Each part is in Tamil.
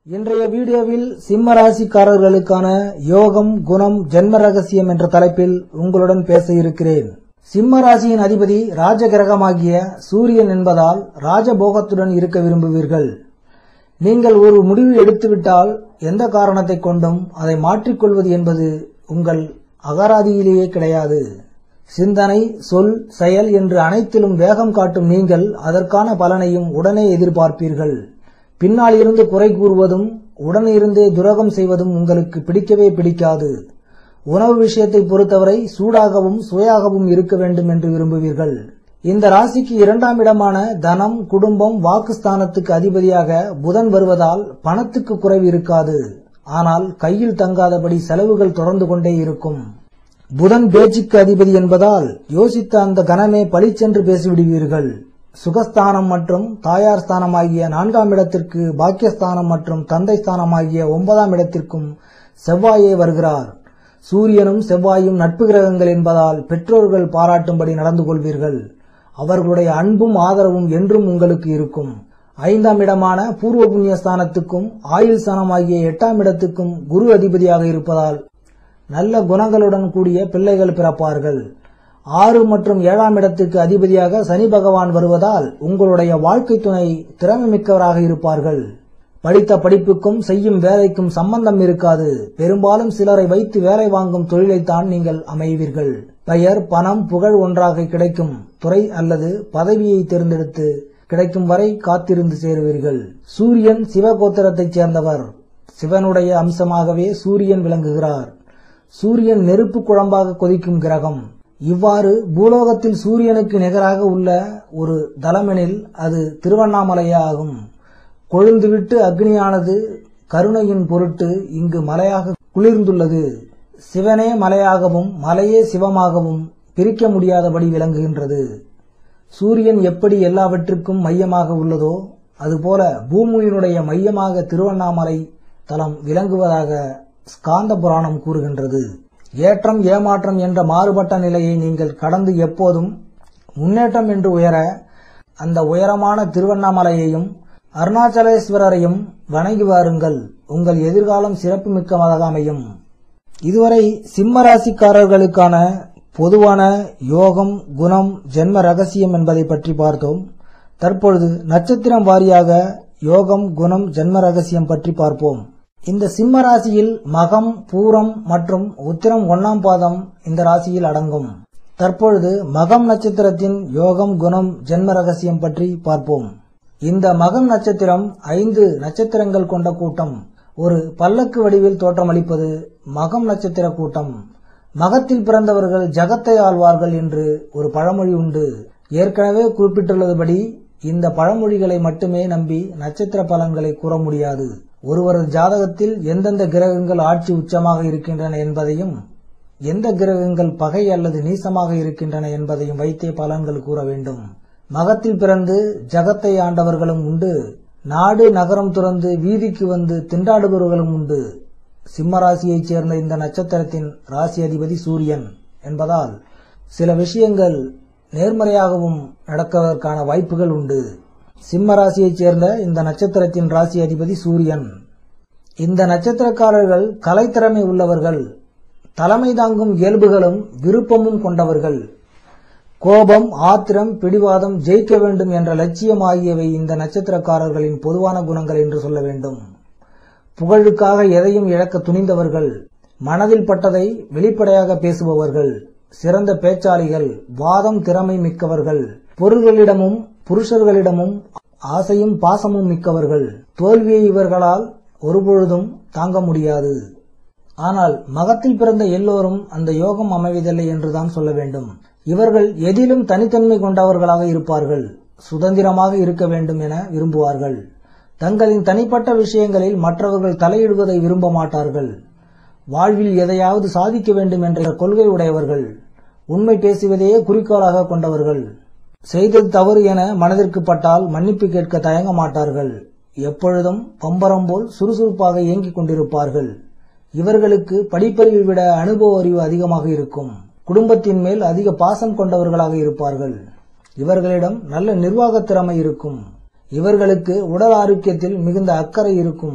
இன்றைய வீடியோவில் சிம்ம ராசிக்காரர்களுக்கான யோகம் குணம் ஜென்ம ரகசியம் என்ற தலைப்பில் உங்களுடன் பேச இருக்கிறேன் சிம்ம ராசியின் அதிபதி ராஜகிரகமாகிய சூரியன் என்பதால் ராஜபோகத்துடன் இருக்க விரும்புவீர்கள் நீங்கள் ஒரு முடிவு எடுத்துவிட்டால் எந்த காரணத்தை கொண்டும் அதை மாற்றிக்கொள்வது என்பது உங்கள் அகராதியிலேயே கிடையாது சிந்தனை சொல் செயல் என்று அனைத்திலும் வேகம் காட்டும் நீங்கள் அதற்கான பலனையும் உடனே எதிர்பார்ப்பீர்கள் பின்னால் இருந்து குறை கூறுவதும் உடனிருந்தே துரோகம் செய்வதும் உங்களுக்கு பிடிக்கவே பிடிக்காது உணவு விஷயத்தை பொறுத்தவரை சூடாகவும் சுவையாகவும் இருக்க வேண்டும் என்று விரும்புவீர்கள் இந்த ராசிக்கு இரண்டாம் இடமான தனம் குடும்பம் வாக்குஸ்தானத்துக்கு அதிபதியாக புதன் வருவதால் பணத்துக்கு குறைவு இருக்காது ஆனால் கையில் தங்காதபடி செலவுகள் தொடர்ந்து கொண்டே இருக்கும் புதன் பேச்சுக்கு அதிபதி என்பதால் யோசித்த அந்த கணமே பளிச்சென்று பேசிவிடுவீர்கள் சுகஸ்தானம் மற்றும் தாயார் ஸ்தானம் ஆகிய நான்காம் இடத்திற்கு பாக்கியஸ்தானம் மற்றும் தந்தை ஸ்தானம் ஆகிய ஒன்பதாம் இடத்திற்கும் செவ்வாயே வருகிறார் சூரியனும் செவ்வாயும் நட்பு கிரகங்கள் என்பதால் பெற்றோர்கள் பாராட்டும்படி நடந்து கொள்வீர்கள் அவர்களுடைய அன்பும் ஆதரவும் என்றும் உங்களுக்கு இருக்கும் ஐந்தாம் இடமான பூர்வ புண்ணிய ஸ்தானத்துக்கும் ஆயுள் ஸ்தானம் ஆகிய எட்டாம் இடத்துக்கும் குரு அதிபதியாக இருப்பதால் நல்ல குணங்களுடன் கூடிய பிள்ளைகள் பிறப்பார்கள் ஆறு மற்றும் ஏழாம் இடத்துக்கு அதிபதியாக சனி பகவான் வருவதால் உங்களுடைய வாழ்க்கை துணை திறமை மிக்கவராக இருப்பார்கள் படித்த படிப்புக்கும் செய்யும் வேலைக்கும் சம்பந்தம் இருக்காது பெரும்பாலும் சிலரை வைத்து வேலை வாங்கும் தொழிலைத்தான் நீங்கள் அமைவீர்கள் பெயர் பணம் புகழ் ஒன்றாக கிடைக்கும் துறை அல்லது பதவியை தேர்ந்தெடுத்து கிடைக்கும் வரை காத்திருந்து சேருவீர்கள் சூரியன் சிவகோத்திரத்தைச் சேர்ந்தவர் சிவனுடைய அம்சமாகவே சூரியன் விளங்குகிறார் சூரியன் நெருப்பு குழம்பாக கொதிக்கும் கிரகம் இவ்வாறு பூலோகத்தில் சூரியனுக்கு நிகராக உள்ள ஒரு தலமெனில் அது திருவண்ணாமலையே ஆகும் கொழுந்துவிட்டு அக்னியானது கருணையின் பொருட்டு இங்கு மலையாக குளிர்ந்துள்ளது சிவனே மலையாகவும் மலையே சிவமாகவும் பிரிக்க முடியாதபடி விளங்குகின்றது சூரியன் எப்படி எல்லாவற்றுக்கும் மையமாக உள்ளதோ அதுபோல பூமியினுடைய மையமாக திருவண்ணாமலை தலம் விளங்குவதாக ஸ்காந்த புராணம் கூறுகின்றது ஏற்றம் ஏமாற்றம் என்ற மாறுபட்ட நிலையை நீங்கள் கடந்து எப்போதும் முன்னேற்றம் என்று உயர அந்த உயரமான திருவண்ணாமலையையும் அருணாச்சலேஸ்வரரையும் வணங்கி வாருங்கள் உங்கள் எதிர்காலம் சிறப்புமிக்கதாக அமையும் இதுவரை சிம்ம ராசிக்காரர்களுக்கான பொதுவான யோகம் குணம் ஜென்ம ரகசியம் என்பதை பற்றி பார்த்தோம் தற்பொழுது நட்சத்திரம் வாரியாக யோகம் குணம் ஜென்ம ரகசியம் பற்றி பார்ப்போம் இந்த சிம்ம ராசியில் மகம் பூரம் மற்றும் உத்திரம் ஒன்னாம் பாதம் இந்த ராசியில் அடங்கும் தற்பொழுது மகம் நட்சத்திரத்தின் யோகம் குணம் ஜென்ம ரகசியம் பற்றி பார்ப்போம் இந்த மகம் நட்சத்திரம் ஐந்து நட்சத்திரங்கள் கொண்ட கூட்டம் ஒரு பல்லக்கு வடிவில் தோற்றமளிப்பது மகம் நட்சத்திர கூட்டம் மகத்தில் பிறந்தவர்கள் ஜகத்தை ஆழ்வார்கள் என்று ஒரு பழமொழி உண்டு ஏற்கனவே குறிப்பிட்டுள்ளதுபடி இந்த பழமொழிகளை மட்டுமே நம்பி நட்சத்திர பலன்களை கூற முடியாது ஒருவரது ஜாதகத்தில் எந்தெந்த கிரகங்கள் ஆட்சி உச்சமாக இருக்கின்றன என்பதையும் எந்த கிரகங்கள் பகை அல்லது நீசமாக இருக்கின்றன என்பதையும் வைத்தே பலன்கள் கூற வேண்டும் மகத்தில் பிறந்து ஜகத்தை ஆண்டவர்களும் உண்டு நாடு நகரம் துறந்து வீதிக்கு வந்து திண்டாடுபவர்களும் உண்டு சிம்ம ராசியைச் சேர்ந்த இந்த நட்சத்திரத்தின் ராசி அதிபதி சூரியன் என்பதால் சில விஷயங்கள் நேர்மறையாகவும் நடக்குவதற்கான வாய்ப்புகள் உண்டு சிம்ம ராசியைச் சேர்ந்த இந்த நட்சத்திரத்தின் ராசி அதிபதி சூரியன் இந்த நட்சத்திரக்காரர்கள் கலைத்திறமை உள்ளவர்கள் தலைமை தாங்கும் இயல்புகளும் விருப்பமும் கொண்டவர்கள் கோபம் ஆத்திரம் பிடிவாதம் ஜெயிக்க வேண்டும் என்ற லட்சியம் ஆகியவை இந்த நட்சத்திரக்காரர்களின் பொதுவான குணங்கள் என்று சொல்ல வேண்டும் புகழுக்காக எதையும் இழக்க துணிந்தவர்கள் மனதில் பட்டதை வெளிப்படையாக பேசுபவர்கள் சிறந்த பேச்சாளிகள் வாதம் திறமை மிக்கவர்கள் பொருள்களிடமும் புருஷர்களிடமும் ஆசையும் பாசமும் மிக்கவர்கள் தோல்வியை இவர்களால் ஒருபொழுதும் தாங்க முடியாது ஆனால் மகத்தில் பிறந்த எல்லோரும் அந்த யோகம் அமைவதில்லை என்றுதான் சொல்ல வேண்டும் இவர்கள் எதிலும் தனித்தன்மை கொண்டவர்களாக இருப்பார்கள் சுதந்திரமாக இருக்க வேண்டும் என விரும்புவார்கள் தங்களின் தனிப்பட்ட விஷயங்களில் மற்றவர்கள் தலையிடுவதை விரும்ப மாட்டார்கள் வாழ்வில் எதையாவது சாதிக்க வேண்டும் என்ற கொள்கை உடையவர்கள் உண்மை பேசுவதையே குறிக்கோளாக கொண்டவர்கள் செய்தது தவறு என மனதிற்கு பட்டால் மன்னிப்பு கேட்க தயங்க மாட்டார்கள் எப்பொழுதும் பம்பரம் போல் சுறுசுறுப்பாக இயங்கிக் கொண்டிருப்பார்கள் இவர்களுக்கு படிப்பறிவை விட அனுபவ அறிவு அதிகமாக இருக்கும் குடும்பத்தின் மேல் அதிக பாசம் கொண்டவர்களாக இருப்பார்கள் இவர்களிடம் நல்ல நிர்வாக திறமை இருக்கும் இவர்களுக்கு உடல் ஆரோக்கியத்தில் மிகுந்த அக்கறை இருக்கும்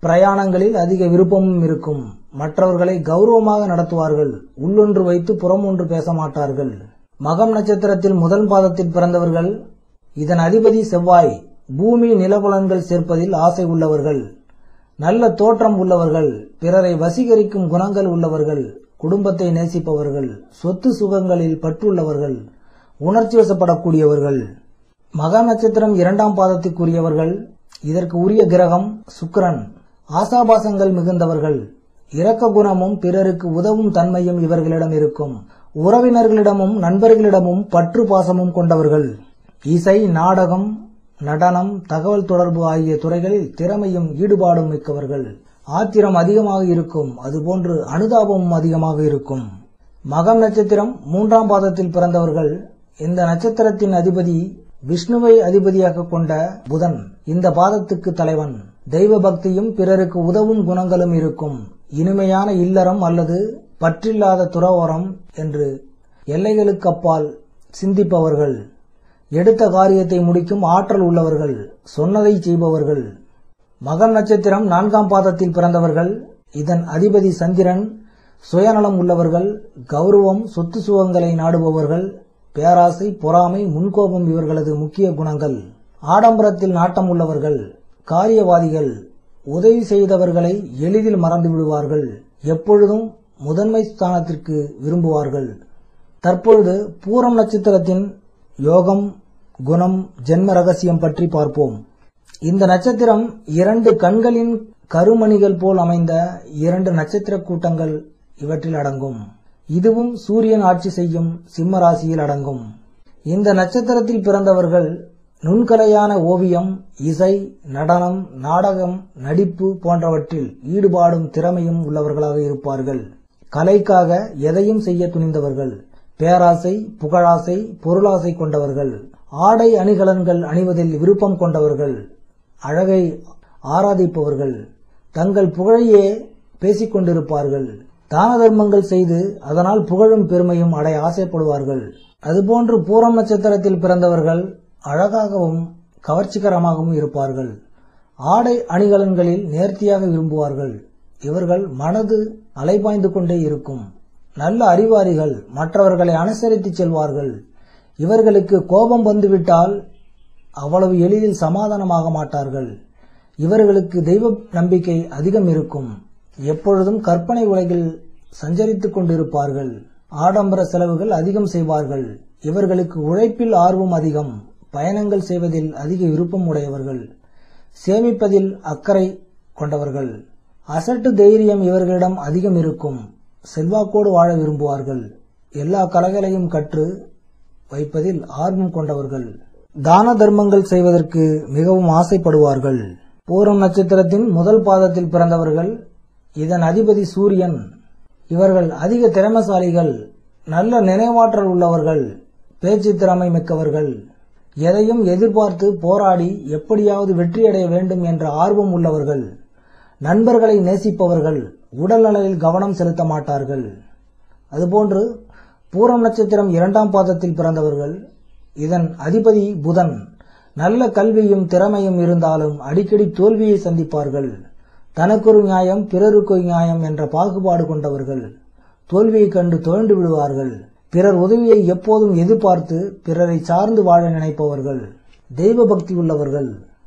பிரயாணங்களில் அதிக விருப்பமும் இருக்கும் மற்றவர்களை கௌரவமாக நடத்துவார்கள் உள்ளொன்று வைத்து புறமொன்று பேச மாட்டார்கள் மகம் நட்சத்திரத்தில் முதல் பாதத்தில் பிறந்தவர்கள் இதன் அதிபதி செவ்வாய் பூமி நிலபுலன்கள் சேர்ப்பதில் ஆசை உள்ளவர்கள் நல்ல தோற்றம் உள்ளவர்கள் பிறரை வசீகரிக்கும் குணங்கள் உள்ளவர்கள் குடும்பத்தை நேசிப்பவர்கள் சொத்து சுகங்களில் பற்றுள்ளவர்கள் உணர்ச்சி வசப்படக்கூடியவர்கள் மகா நட்சத்திரம் இரண்டாம் பாதத்துக்குரியவர்கள் இதற்கு உரிய கிரகம் சுக்கிரன் ஆசாபாசங்கள் மிகுந்தவர்கள் இரக்க குணமும் பிறருக்கு உதவும் தன்மையும் இவர்களிடம் இருக்கும் உறவினர்களிடமும் நண்பர்களிடமும் பற்று பாசமும் கொண்டவர்கள் இசை நாடகம் நடனம் தகவல் தொடர்பு ஆகிய துறைகளில் திறமையும் ஈடுபாடும் மிக்கவர்கள் ஆத்திரம் அதிகமாக இருக்கும் அதுபோன்று அனுதாபமும் அதிகமாக இருக்கும் மகம் நட்சத்திரம் மூன்றாம் பாதத்தில் பிறந்தவர்கள் இந்த நட்சத்திரத்தின் அதிபதி விஷ்ணுவை அதிபதியாக கொண்ட புதன் இந்த பாதத்துக்கு தலைவன் தெய்வ பக்தியும் பிறருக்கு உதவும் குணங்களும் இருக்கும் இனிமையான இல்லறம் அல்லது பற்றில்லாத துறவரம் என்று எல்லைகளுக்கு அப்பால் சிந்திப்பவர்கள் எடுத்த காரியத்தை முடிக்கும் ஆற்றல் உள்ளவர்கள் சொன்னதை செய்பவர்கள் மகம் நட்சத்திரம் நான்காம் பாதத்தில் பிறந்தவர்கள் இதன் அதிபதி சந்திரன் சுயநலம் உள்ளவர்கள் கௌரவம் சொத்து சுகங்களை நாடுபவர்கள் பேராசை பொறாமை முன்கோபம் இவர்களது முக்கிய குணங்கள் ஆடம்பரத்தில் நாட்டம் உள்ளவர்கள் காரியவாதிகள் உதவி செய்தவர்களை எளிதில் மறந்து விடுவார்கள் எப்பொழுதும் முதன்மை ஸ்தானத்திற்கு விரும்புவார்கள் தற்பொழுது பூரம் நட்சத்திரத்தின் யோகம் குணம் ஜென்ம ரகசியம் பற்றி பார்ப்போம் இந்த நட்சத்திரம் இரண்டு கண்களின் கருமணிகள் போல் அமைந்த இரண்டு நட்சத்திர கூட்டங்கள் இவற்றில் அடங்கும் இதுவும் சூரியன் ஆட்சி செய்யும் சிம்ம ராசியில் அடங்கும் இந்த நட்சத்திரத்தில் பிறந்தவர்கள் நுண்கலையான ஓவியம் இசை நடனம் நாடகம் நடிப்பு போன்றவற்றில் ஈடுபாடும் திறமையும் உள்ளவர்களாக இருப்பார்கள் கலைக்காக எதையும் செய்ய துணிந்தவர்கள் பேராசை புகழாசை பொருளாசை கொண்டவர்கள் ஆடை அணிகலன்கள் அணிவதில் விருப்பம் கொண்டவர்கள் அழகை ஆராதிப்பவர்கள் தங்கள் புகழையே பேசிக் கொண்டிருப்பார்கள் தான தர்மங்கள் செய்து அதனால் புகழும் பெருமையும் அடைய ஆசைப்படுவார்கள் அதுபோன்று பூரம் நட்சத்திரத்தில் பிறந்தவர்கள் அழகாகவும் கவர்ச்சிகரமாகவும் இருப்பார்கள் ஆடை அணிகலன்களில் நேர்த்தியாக விரும்புவார்கள் இவர்கள் மனது அலைபாய்ந்து கொண்டே இருக்கும் நல்ல அறிவாளிகள் மற்றவர்களை அனுசரித்துச் செல்வார்கள் இவர்களுக்கு கோபம் வந்துவிட்டால் அவ்வளவு எளிதில் சமாதானமாக மாட்டார்கள் இவர்களுக்கு தெய்வ நம்பிக்கை அதிகம் இருக்கும் எப்பொழுதும் கற்பனை உலகில் சஞ்சரித்துக் கொண்டிருப்பார்கள் ஆடம்பர செலவுகள் அதிகம் செய்வார்கள் இவர்களுக்கு உழைப்பில் ஆர்வம் அதிகம் பயணங்கள் செய்வதில் அதிக விருப்பம் உடையவர்கள் சேமிப்பதில் அக்கறை கொண்டவர்கள் அசட்டு தைரியம் இவர்களிடம் அதிகம் இருக்கும் செல்வாக்கோடு வாழ விரும்புவார்கள் எல்லா கலைகளையும் கற்று வைப்பதில் ஆர்வம் கொண்டவர்கள் தான தர்மங்கள் செய்வதற்கு மிகவும் ஆசைப்படுவார்கள் பூரம் நட்சத்திரத்தின் முதல் பாதத்தில் பிறந்தவர்கள் இதன் அதிபதி சூரியன் இவர்கள் அதிக திறமசாலிகள் நல்ல நினைவாற்றல் உள்ளவர்கள் பேச்சு திறமை மிக்கவர்கள் எதையும் எதிர்பார்த்து போராடி எப்படியாவது வெற்றியடைய வேண்டும் என்ற ஆர்வம் உள்ளவர்கள் நண்பர்களை நேசிப்பவர்கள் உடல் நலனில் கவனம் செலுத்த மாட்டார்கள் அதுபோன்று பூரம் நட்சத்திரம் இரண்டாம் பாதத்தில் பிறந்தவர்கள் இதன் அதிபதி புதன் நல்ல கல்வியும் திறமையும் இருந்தாலும் அடிக்கடி தோல்வியை சந்திப்பார்கள் தனக்கொரு நியாயம் பிறருக்கு நியாயம் என்ற பாகுபாடு கொண்டவர்கள் தோல்வியைக் கண்டு துவண்டு விடுவார்கள் பிறர் உதவியை எப்போதும் எதிர்பார்த்து பிறரை சார்ந்து வாழ நினைப்பவர்கள் தெய்வ பக்தி உள்ளவர்கள்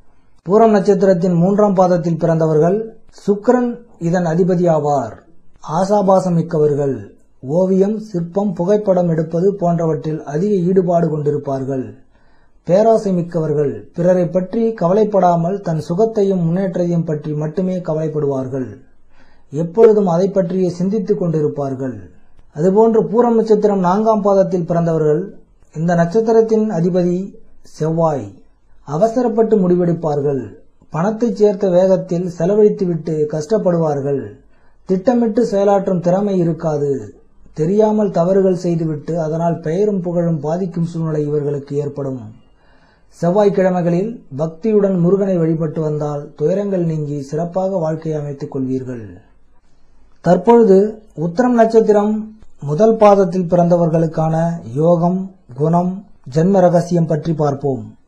பூரம் நட்சத்திரத்தின் மூன்றாம் பாதத்தில் பிறந்தவர்கள் சுக்கிரன் இதன் அதிபதியாவார் ஆசாபாசம் மிக்கவர்கள் ஓவியம் சிற்பம் புகைப்படம் எடுப்பது போன்றவற்றில் அதிக ஈடுபாடு கொண்டிருப்பார்கள் பேராசை மிக்கவர்கள் பிறரை பற்றி கவலைப்படாமல் தன் சுகத்தையும் முன்னேற்றத்தையும் பற்றி மட்டுமே கவலைப்படுவார்கள் எப்பொழுதும் அதை பற்றியே சிந்தித்துக் கொண்டிருப்பார்கள் அதுபோன்று பூரம் நட்சத்திரம் நான்காம் பாதத்தில் பிறந்தவர்கள் இந்த நட்சத்திரத்தின் அதிபதி செவ்வாய் அவசரப்பட்டு முடிவெடுப்பார்கள் பணத்தை சேர்த்த வேகத்தில் செலவழித்துவிட்டு கஷ்டப்படுவார்கள் திட்டமிட்டு செயலாற்றும் திறமை இருக்காது தெரியாமல் தவறுகள் செய்துவிட்டு அதனால் பெயரும் புகழும் பாதிக்கும் சூழ்நிலை இவர்களுக்கு ஏற்படும் செவ்வாய்க்கிழமைகளில் பக்தியுடன் முருகனை வழிபட்டு வந்தால் துயரங்கள் நீங்கி சிறப்பாக வாழ்க்கையை அமைத்துக் கொள்வீர்கள் தற்பொழுது உத்தரம் நட்சத்திரம் முதல் பாதத்தில் பிறந்தவர்களுக்கான யோகம் குணம் ஜென்ம ரகசியம் பற்றி பார்ப்போம்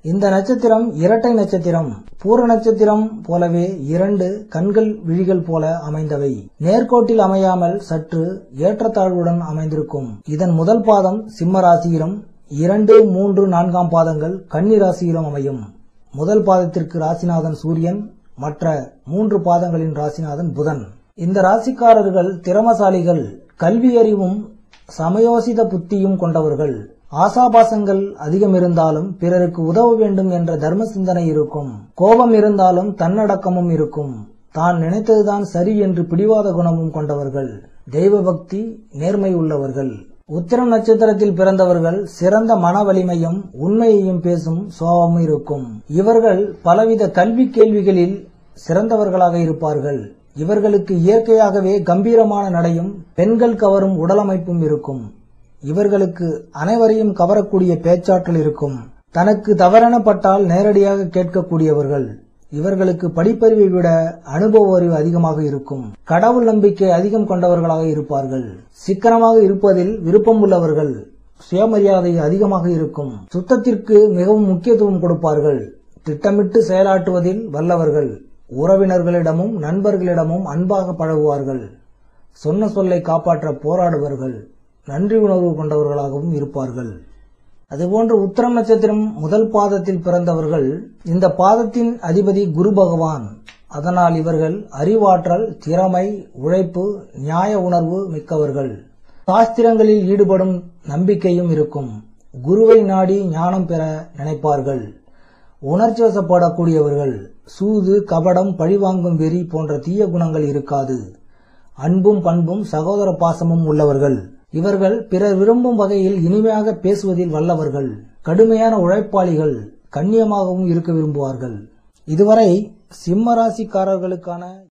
இந்த நட்சத்திரம் இரட்டை நட்சத்திரம் பூர நட்சத்திரம் போலவே இரண்டு கண்கள் விழிகள் போல அமைந்தவை நேர்கோட்டில் அமையாமல் சற்று ஏற்றத்தாழ்வுடன் அமைந்திருக்கும் இதன் முதல் பாதம் சிம்ம ராசியிலும் இரண்டு மூன்று நான்காம் பாதங்கள் கன்னி ராசியிலும் அமையும் முதல் பாதத்திற்கு ராசிநாதன் சூரியன் மற்ற மூன்று பாதங்களின் ராசிநாதன் புதன் இந்த ராசிக்காரர்கள் திறமசாலிகள் கல்வி அறிவும் சமயோசித புத்தியும் கொண்டவர்கள் ஆசாபாசங்கள் அதிகம் இருந்தாலும் பிறருக்கு உதவ வேண்டும் என்ற தர்ம சிந்தனை இருக்கும் கோபம் இருந்தாலும் தன்னடக்கமும் இருக்கும் தான் நினைத்ததுதான் சரி என்று பிடிவாத குணமும் கொண்டவர்கள் தெய்வ பக்தி நேர்மை உள்ளவர்கள் உத்திரம் நட்சத்திரத்தில் பிறந்தவர்கள் சிறந்த மன வலிமையும் உண்மையையும் பேசும் சுவாபமும் இருக்கும் இவர்கள் பலவித கல்வி கேள்விகளில் சிறந்தவர்களாக இருப்பார்கள் இவர்களுக்கு இயற்கையாகவே கம்பீரமான நடையும் பெண்கள் கவரும் உடலமைப்பும் இருக்கும் இவர்களுக்கு அனைவரையும் கவரக்கூடிய பேச்சாற்றல் இருக்கும் தனக்கு தவறெனப்பட்டால் நேரடியாக கேட்கக்கூடியவர்கள் இவர்களுக்கு படிப்பறிவை விட அனுபவ அறிவு அதிகமாக இருக்கும் கடவுள் நம்பிக்கை அதிகம் கொண்டவர்களாக இருப்பார்கள் சிக்கனமாக இருப்பதில் விருப்பம் உள்ளவர்கள் சுயமரியாதை அதிகமாக இருக்கும் சுத்தத்திற்கு மிகவும் முக்கியத்துவம் கொடுப்பார்கள் திட்டமிட்டு செயலாற்றுவதில் வல்லவர்கள் உறவினர்களிடமும் நண்பர்களிடமும் அன்பாக பழகுவார்கள் சொன்ன சொல்லை காப்பாற்ற போராடுவார்கள் நன்றி உணர்வு கொண்டவர்களாகவும் இருப்பார்கள் அதுபோன்று உத்தரம் நட்சத்திரம் முதல் பாதத்தில் பிறந்தவர்கள் இந்த பாதத்தின் அதிபதி குரு பகவான் அதனால் இவர்கள் அறிவாற்றல் திறமை உழைப்பு நியாய உணர்வு மிக்கவர்கள் சாஸ்திரங்களில் ஈடுபடும் நம்பிக்கையும் இருக்கும் குருவை நாடி ஞானம் பெற நினைப்பார்கள் உணர்ச்சி வசப்படக்கூடியவர்கள் சூது கபடம் பழிவாங்கும் வெறி போன்ற தீய குணங்கள் இருக்காது அன்பும் பண்பும் சகோதர பாசமும் உள்ளவர்கள் இவர்கள் பிறர் விரும்பும் வகையில் இனிமையாக பேசுவதில் வல்லவர்கள் கடுமையான உழைப்பாளிகள் கண்ணியமாகவும் இருக்க விரும்புவார்கள் இதுவரை சிம்ம ராசிக்காரர்களுக்கான